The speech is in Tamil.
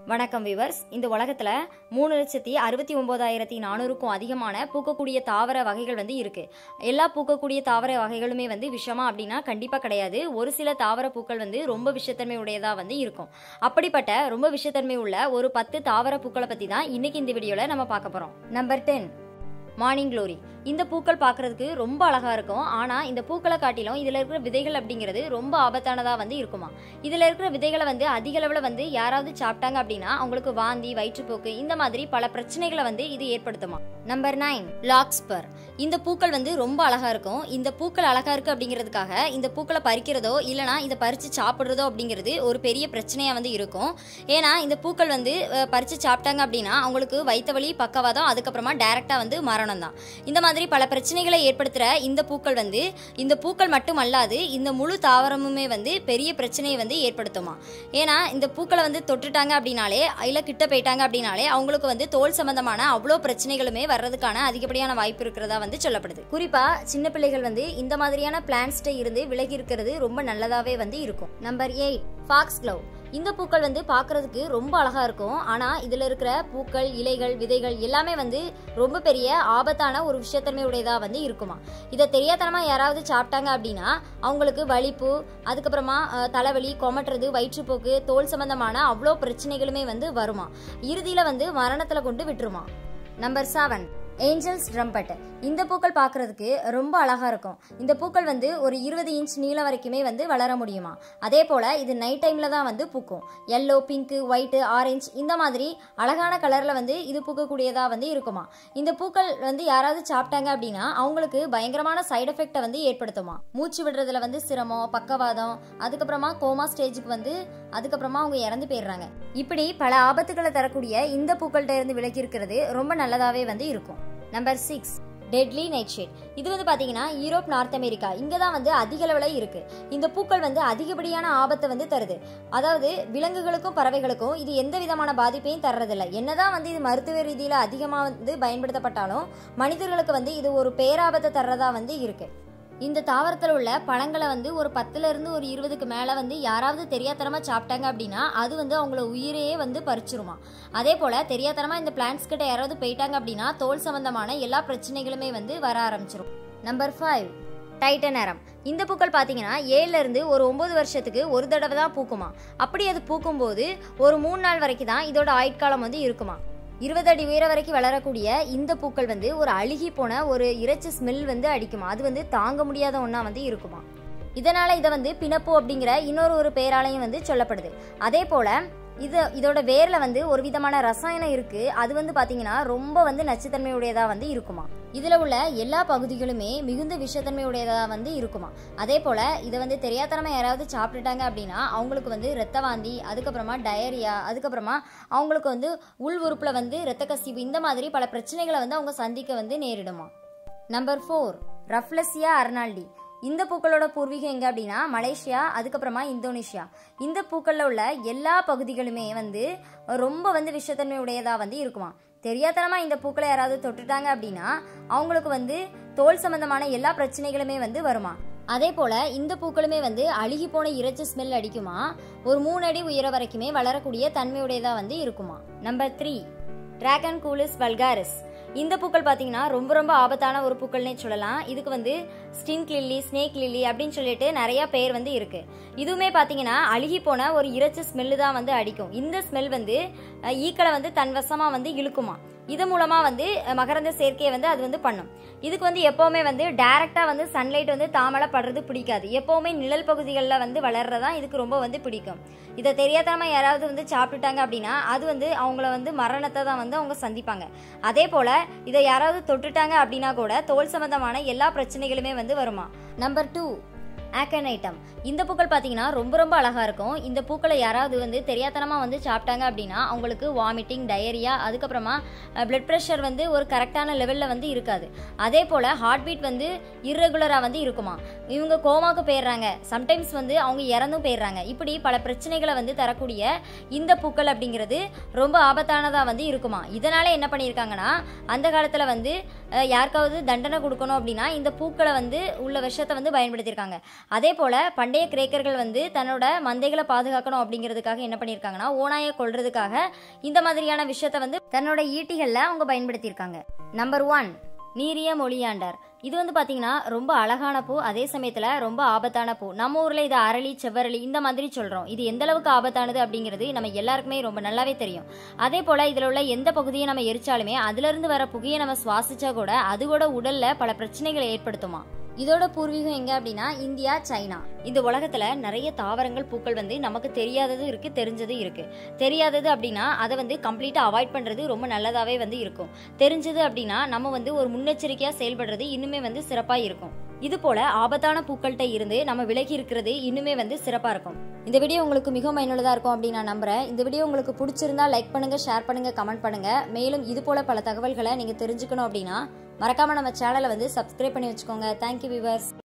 வணக்கம் விவர்ஸ் இந்த உலகத்துல மூணு லட்சத்தி அறுபத்தி ஒன்பதாயிரத்தி நானூறுக்கும் அதிகமான பூக்கக்கூடிய தாவர வகைகள் வந்து இருக்கு எல்லா பூக்கக்கூடிய தாவர வகைகளுமே வந்து விஷமா அப்படின்னா கண்டிப்பா கிடையாது ஒரு சில தாவர பூக்கள் வந்து ரொம்ப விஷத்தன்மை உடையதா வந்து இருக்கும் அப்படிப்பட்ட ரொம்ப விஷத்தன்மை உள்ள ஒரு பத்து தாவர பூக்களை பத்தி தான் இன்னைக்கு இந்த வீடியோல நம்ம பார்க்க போறோம் நம்பர் டென் மார்னிங் க்ளோரி இந்த பூக்கள் பார்க்கறதுக்கு ரொம்ப அழகா இருக்கும் ஆனா இந்த பூக்களை காட்டிலும் இதுல இருக்கிற விதைகள் அப்படிங்கிறது ரொம்ப ஆபத்தானதா வந்து இருக்குமா இதுல இருக்கிற விதைகளை வந்து அதிக அளவுல வந்து யாராவது சாப்பிட்டாங்க அப்படின்னா அவங்களுக்கு வாந்தி வயிற்றுப்போக்கு இந்த மாதிரி பல பிரச்சனைகளை வந்து இது ஏற்படுத்துமா நம்பர் நைன் லாக்ஸ்பர் இந்த பூக்கள் வந்து ரொம்ப அழகா இருக்கும் இந்த பூக்கள் அழகா இருக்கு அப்படிங்கிறதுக்காக இந்த பூக்களை பறிக்கிறதோ இல்லனா இதை பறிச்சு சாப்பிடுறதோ அப்படிங்கிறது ஒரு பெரிய பிரச்சனையா வந்து இருக்கும் ஏன்னா இந்த பூக்கள் வந்து அஹ், பறிச்சு சாப்பிட்டாங்க அப்படின்னா அவங்களுக்கு வயிற்று வலி பக்கவாதம் அதுக்கப்புறமா டைரக்டா வந்து மரணம் தான் இந்த மாதிரி பல பிரச்சனைகளை ஏற்படுத்துற இந்த பூக்கள் வந்து இந்த பூக்கள் மட்டும் அல்லாது இந்த முழு தாவரமுமே வந்து பெரிய பிரச்சனையை வந்து ஏற்படுத்துமா ஏன்னா இந்த பூக்களை வந்து தொட்டுட்டாங்க அப்படின்னாலே இல்ல கிட்ட போயிட்டாங்க அப்படின்னாலே அவங்களுக்கு வந்து தோல் சம்பந்தமான அவ்வளோ பிரச்சனைகளுமே வர்றதுக்கான அதிகப்படியான வாய்ப்பு இருக்கிறதா வந்து சொல்லப்படுது குறிப்பா சின்ன பிள்ளைகள் வந்து இந்த மாதிரியான பிளான்ஸ்ட இருந்து விலகி இருக்கிறது ரொம்ப நல்லதாவே வந்து இருக்கும் நம்பர் எயிட் ஃபாக்ஸ் க்ளவ் இந்த பூக்கள் வந்து பார்க்கிறதுக்கு ரொம்ப அழகா இருக்கும் ஆனா இதுல இருக்கிற பூக்கள் இலைகள் விதைகள் எல்லாமே வந்து ரொம்ப பெரிய ஆபத்தான ஒரு விஷயத்தன்மை உடையதா வந்து இருக்குமா இதை தெரியாதனமா யாராவது சாப்பிட்டாங்க அப்படின்னா அவங்களுக்கு வலிப்பு அதுக்கப்புறமா அஹ், தலைவலி கொமட்டுறது வயிற்றுப்போக்கு தோல் சம்பந்தமான அவ்வளோ பிரச்சனைகளுமே வந்து வருமா இறுதியில வந்து மரணத்துல கொண்டு விட்டுருமா நம்பர் செவன் ஏஞ்சல்ஸ் ட்ரம்பட் இந்த பூக்கள் பார்க்கறதுக்கு ரொம்ப அழகா இருக்கும் இந்த பூக்கள் வந்து ஒரு இருபது இன்ச் நீளம் வரைக்குமே வந்து வளர முடியுமா அதே போல இது நைட் டைம்ல தான் வந்து பூக்கும் எல்லோ பிங்க் ஒயிட் ஆரஞ்சு இந்த மாதிரி அழகான கலர்ல வந்து இது பூக்கக்கூடியதா வந்து இருக்குமா இந்த பூக்கள் வந்து யாராவது சாப்பிட்டாங்க அப்படின்னா அவங்களுக்கு பயங்கரமான சைடு எஃபெக்டை வந்து ஏற்படுத்துமா மூச்சு விடுறதுல வந்து சிரமம் பக்கவாதம் அதுக்கப்புறமா கோமா ஸ்டேஜுக்கு வந்து அதுக்கப்புறமா அவங்க இறந்து போயிடுறாங்க இப்படி பல ஆபத்துகளை தரக்கூடிய இந்த பூக்கள்கிட்ட இருந்து விலகி இருக்கிறது ரொம்ப நல்லதாவே வந்து இருக்கும் number six deadly nightshade இது வந்து பாத்தீங்கன்னா யூரோப் நார்த் அமெரிக்கா இங்க தான் வந்து அதிக அளவில் இருக்கு இந்த பூக்கள் வந்து அதிகப்படியான ஆபத்தை வந்து தருது அதாவது விலங்குகளுக்கும் பறவைகளுக்கும் இது எந்த விதமான பாதிப்பையும் தர்றதில்ல என்னதான் வந்து இது மருத்துவ ரீதியில அதிகமாக வந்து பயன்படுத்தப்பட்டாலும் மனிதர்களுக்கு வந்து இது ஒரு பேராபத்தை தர்றதா வந்து இருக்கு இந்த தாவரத்தில் உள்ள பழங்களை வந்து ஒரு பத்துல இருந்து ஒரு இருபதுக்கு மேலே வந்து யாராவது தெரியாத்தனமா சாப்பிட்டாங்க அப்படின்னா அது வந்து அவங்கள உயிரையே வந்து பறிச்சிருமா அதே போல தெரியாத்தனமா இந்த பிளான்ட்ஸ் கிட்ட யாராவது போயிட்டாங்க அப்படின்னா தோல் சம்பந்தமான எல்லா பிரச்சனைகளுமே வந்து வர ஆரம்பிச்சிரும் நம்பர் ஃபைவ் டைட்டனரம் இந்த பூக்கள் பார்த்தீங்கன்னா ஏழுல இருந்து ஒரு ஒன்பது வருஷத்துக்கு ஒரு தடவை தான் பூக்குமா அப்படி அது பூக்கும்போது ஒரு மூணு நாள் வரைக்கும் தான் இதோட ஆயுட்காலம் வந்து இருக்குமா இருபது அடி உயரம் வரைக்கும் வளரக்கூடிய இந்த பூக்கள் வந்து ஒரு அழுகி போன ஒரு இறைச்சி ஸ்மெல் வந்து அடிக்குமா அது வந்து தாங்க முடியாத ஒன்றா வந்து இருக்குமா இதனால இதை வந்து பிணப்பு அப்படிங்கிற இன்னொரு ஒரு பெயராலையும் வந்து சொல்லப்படுது அதே போல இது இதோட வேர்ல வந்து ஒரு விதமான ரசாயனம் இருக்கு அது வந்து பாத்தீங்கன்னா ரொம்ப வந்து நச்சுத்தன்மை உடையதா வந்து இருக்குமா இதுல உள்ள எல்லா பகுதிகளுமே மிகுந்த விஷத்தன்மை உடையதா வந்து இருக்குமா அதே போல இதை வந்து தெரியாதனமா யாராவது சாப்பிட்டுட்டாங்க அப்படின்னா அவங்களுக்கு வந்து இரத்த வாந்தி அதுக்கப்புறமா டயரியா அதுக்கப்புறமா அவங்களுக்கு வந்து உள் உறுப்புல வந்து இரத்த கசிவு இந்த மாதிரி பல பிரச்சனைகளை வந்து அவங்க சந்திக்க வந்து நேரிடுமா நம்பர் ஃபோர் ரஃப்லசியா அர்னால்டி இந்த பூக்களோட பூர்வீகம் எங்க அப்படின்னா மலேசியா அதுக்கப்புறமா இந்தோனேஷியா இந்த பூக்கள்ல உள்ள எல்லா பகுதிகளுமே வந்து ரொம்ப வந்து விஷத்தன்மை உடையதா வந்து இருக்குமா தெரியாதனமா இந்த பூக்களை யாராவது தொட்டுட்டாங்க அப்படின்னா அவங்களுக்கு வந்து தோல் சம்பந்தமான எல்லா பிரச்சனைகளுமே வந்து வருமா அதே போல இந்த பூக்களுமே வந்து அழுகி போன இறைச்சி ஸ்மெல் அடிக்குமா ஒரு மூணு அடி உயர வரைக்குமே வளரக்கூடிய தன்மையுடையதா வந்து இருக்குமா number three Dracunculus vulgaris இந்த பூக்கள் பார்த்தீங்கன்னா ரொம்ப ரொம்ப ஆபத்தான ஒரு பூக்கள்னே சொல்லலாம் இதுக்கு வந்து ஸ்டிங்க் லில்லி ஸ்னேக் லில்லி அப்படின்னு சொல்லிட்டு நிறைய பேர் வந்து இருக்கு இதுவுமே பார்த்தீங்கன்னா அழுகி போன ஒரு இறைச்சி ஸ்மெல்லு தான் வந்து அடிக்கும் இந்த ஸ்மெல் வந்து அஹ், ஈக்களை வந்து தன் வசமா வந்து இழுக்குமா இது மூலமா வந்து அஹ், மகரந்த சேர்க்கையை வந்து அது வந்து பண்ணும் இதுக்கு வந்து எப்பவுமே வந்து டைரக்டா வந்து சன்லைட் வந்து தாமலை படுறது பிடிக்காது எப்பவுமே நிழல் பகுதிகளில் வந்து வளர்றதா இதுக்கு ரொம்ப வந்து பிடிக்கும் இதை தெரியாதனமா யாராவது வந்து சாப்பிட்டுட்டாங்க அப்படின்னா அது வந்து அவங்கள வந்து மரணத்தை தான் வந்து அவங்க சந்திப்பாங்க அதே போல இதை யாராவது தொட்டுட்டாங்க அப்படின்னா கூட தோல் சம்பந்தமான எல்லா பிரச்சனைகளுமே வந்து வருமா நம்பர் டூ ஆக்கனைட்டம் இந்த பூக்கள் பார்த்தீங்கன்னா ரொம்ப ரொம்ப அழகா இருக்கும் இந்த பூக்களை யாராவது வந்து தெரியாதனமா வந்து சாப்பிட்டாங்க அப்படின்னா அவங்களுக்கு வாமிட்டிங் டயரியா அதுக்கப்புறமா பிளட் ப்ரெஷர் வந்து ஒரு கரெக்டான லெவலில் வந்து இருக்காது அதே போல் ஹார்ட் பீட் வந்து இர்ரெகுலராக வந்து இருக்குமா இவங்க கோமாக்கு போயிடுறாங்க சம்டைம்ஸ் வந்து அவங்க இறந்தும் போயிடுறாங்க இப்படி பல பிரச்சனைகளை வந்து தரக்கூடிய இந்த பூக்கள் அப்படிங்கிறது ரொம்ப ஆபத்தானதாக வந்து இருக்குமா இதனால என்ன பண்ணியிருக்காங்கன்னா அந்த காலத்தில் வந்து அஹ், யாருக்காவது தண்டனை கொடுக்கணும் அப்படின்னா இந்த பூக்களை வந்து உள்ள விஷத்தை வந்து பயன்படுத்தியிருக்காங்க அதே போல் பண்டைய கிரேக்கர்கள் வந்து தன்னோட மந்தைகளை பாதுகாக்கணும் அப்படிங்கிறதுக்காக என்ன பண்ணியிருக்காங்கன்னா ஓனாயை கொல்றதுக்காக இந்த மாதிரியான விஷயத்த வந்து தன்னோட ஈட்டிகளில் அவங்க பயன்படுத்தியிருக்காங்க நம்பர் ஒன் நீரிய மொழியாண்டர் இது வந்து பார்த்தீங்கன்னா ரொம்ப அழகான பூ அதே சமயத்தில் ரொம்ப ஆபத்தான பூ நம்ம ஊரில் இது அரளி செவ்வரளி இந்த மாதிரி சொல்கிறோம் இது எந்த அளவுக்கு ஆபத்தானது அப்படிங்கிறது நம்ம எல்லாருக்குமே ரொம்ப நல்லாவே தெரியும் அதே போல் இதில் உள்ள எந்த பகுதியை நம்ம எரிச்சாலுமே அதுலேருந்து வர புகையை நம்ம சுவாசிச்சா கூட அது கூட உடலில் பல பிரச்சனைகளை ஏற்படுத்துமா இதோட பூர்வீகம் எங்க அப்படின்னா இந்தியா சைனா இந்த உலகத்துல நிறைய தாவரங்கள் பூக்கள் வந்து நமக்கு தெரியாதது இருக்கு தெரிஞ்சது இருக்கு தெரியாதது அப்படின்னா அதை வந்து கம்ப்ளீட்டா அவாய்ட் பண்றது ரொம்ப நல்லதாவே வந்து இருக்கும் தெரிஞ்சது அப்படின்னா நம்ம வந்து ஒரு முன்னெச்சரிக்கையா செயல்படுறது இன்னுமே வந்து சிறப்பா இருக்கும் இது போல ஆபத்தான பூக்கள்கிட்ட இருந்து நம்ம விலகி இருக்கிறது இன்னுமே வந்து சிறப்பா இருக்கும் இந்த வீடியோ உங்களுக்கு மிகவும் பயனுள்ளதா இருக்கும் அப்படின்னு நான் நம்புறேன் இந்த வீடியோ உங்களுக்கு பிடிச்சிருந்தா லைக் பண்ணுங்க ஷேர் பண்ணுங்க கமெண்ட் பண்ணுங்க மேலும் இது போல பல தகவல்களை நீங்க தெரிஞ்சுக்கணும் அப்படின்னா மறக்காம நம்ம சேனலை வந்து சப்ஸ்கிரைப் பண்ணி வச்சுக்கோங்க தேங்க்யூ விவர்ஸ்